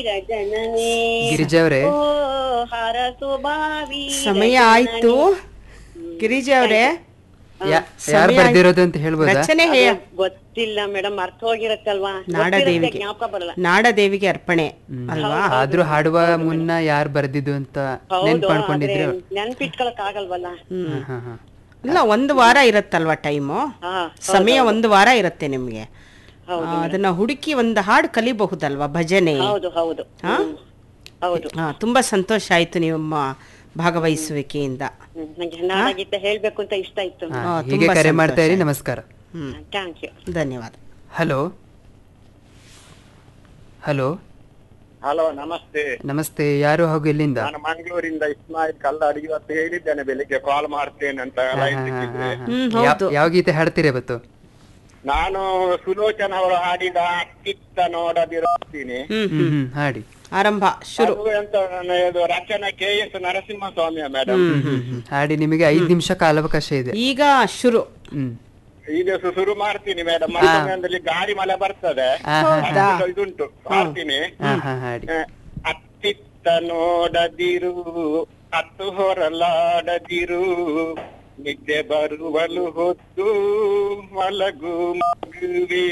ಜನನಿ ಗಿರಿಜಾ ಅವರೇ ಓ ಹರಸು ಬಾವಿ ಸಮಯ ಆಯ್ತು ಗಿರಿಜಾ ಅವರೇ ಯಾರು ಬರ್ದಿರೋದು ಅಂತ ಹೇಳ್ಬೋದಾ ರಚನೆ ಹೇಯ ಗೊತ್ತಿಲ್ಲ ಮೇಡಮ್ ಅರ್ಥ ಹೋಗಿರತ್ತಲ್ವಾ ನಾಡದೇವಿಗೆ ಜ್ಞಾಪಕ ಬರಲ್ಲ ನಾಡದೇವಿಗೆ ಅರ್ಪಣೆ ಅಲ್ವಾ ಆದ್ರೂ ಹಾಡುವ ಮುನ್ನ ಯಾರು ಬರ್ದಿದ್ದು ಅಂತ ನೆನ್ಪ್ ಹೌದು ಮಾಡ್ಕೊಂಡಿದ್ರೆ ನೆನ್ಪಿಟ್ಕೊಳಕ್ ಆಗಲ್ವಲ್ಲ ಹಾ, ಹಾ, ಹಾ. ಇಲ್ಲ ಒಂದು ವಾರ ಇರುತ್ತಲ್ವಾ ಟೈಮು ಹಾ ಸಮಯ ಒಂದು ವಾರ ಇರುತ್ತೆ ನಿಮ್ಗೆ ಆ, ಅದನ್ನ ಹುಡುಕಿ ಒಂದು ಹಾಡು ಕಲಿಬಹುದಲ್ವಾ ಭಜನೆ ಹೌದು ಹೌದು ಹ್ಮ್. ಹೌದು ಆ, ತುಂಬಾ ಸಂತೋಷ ಆಯ್ತು ನಿಮ್ಮ ಭಾಗವಹಿಸುವಿಕೆಯಿಂದ ಹ್ಮ್. ನಂಗೆ ನಾಡಗೀತೆ ಹೇಳ್ಬೇಕು ಅಂತ ಇಷ್ಟ ಇತ್ತು ಹಾ, ಆ, ಹೀಗೆ ತುಂಬಾ ಕರೆ ಮಾಡ್ತಾ ಇರಿ ಸಂತೋಷ. ನಮಸ್ಕಾರ ಹ್ಮ್ ಥ್ಯಾಂಕ್ ಯು ಧನ್ಯವಾದ ಹಲೋ ಹಲೋ ಹಲೋ ನಮಸ್ತೆ ನಮಸ್ತೆ ಯಾರು ಹಾಗೂ ಎಲ್ಲಿಂದ ನಾನು ಮಂಗಳೂರಿಂದ ಇಸ್ಮಾಯಿಲ್ ಕಲ್ಲಾಡಿ ಇವತ್ತು ಹೇಳಿದ್ದೇನೆ ಬೆಳಿಗ್ಗೆ ಕಾಲ್ ಮಾಡ್ತೇನೆ ಅಂತ ಹಾ, ಲೈನ್ ಹಾ, ಹಾ, ಸಿಕ್ಕಿದ್ರೆ ಹಾ. ಹ್ಮ್, ಯಾ- ಹೌದು. ಯಾವ ಗೀತೆ ಹಾಡ್ತೀರಿ ಇವತ್ತು ನಾನು ಸುಲೋಚನ ಅವರು ಹಾಡಿದ ಚಿತ್ತ ನೋಡದಿರುತ್ತೀನಿ ಹ್ಮ್ ಹ್ಮ್ ಹ್ಮ್ ಹಾಡಿ ಆರಂಭ ಶುರು ಅದು ಎಂತ ನನ್ನ ಇದು ರಚನೆ ಕೆ ಎಸ್ ನರಸಿಂಹಸ್ವಾಮಿಯ ಮೇಡಮ್ ಹ್ಮ್ ಹ್ಮ್ ಹ್ಮ್. ಹಾಡಿ ನಿಮಗೆ ಐದ್ ನಿಮಿಷ ಕಾಲಾವಕಾಶ ಇದೆ ಈಗ ಶುರು ಹ್ಮ್ ಈಗ ಶು- ಶುರು ಮಾಡ್ತೀನಿ ಮೇಡಮ್ ಸಮಯದಲ್ಲಿ ಗಾಳಿ ಮಳೆ ಬರ್ತದೆ ಹಾ, ಹಾ, ಹೌದಾ ಅದು ಇದುಂಟು ಮಾಡ್ತೀನಿ ಹಾ ಹಾ ಹಾಡಿ ಆ, ಅತ್ತಿತ್ತ ನೋಡದಿರು ಅತ್ತು ಹೊರಲಾಡದಿರು ನಿದ್ದೆ ಬರುವಲು ಹೊತ್ತು ಮಲಗು ಮಗುವೆ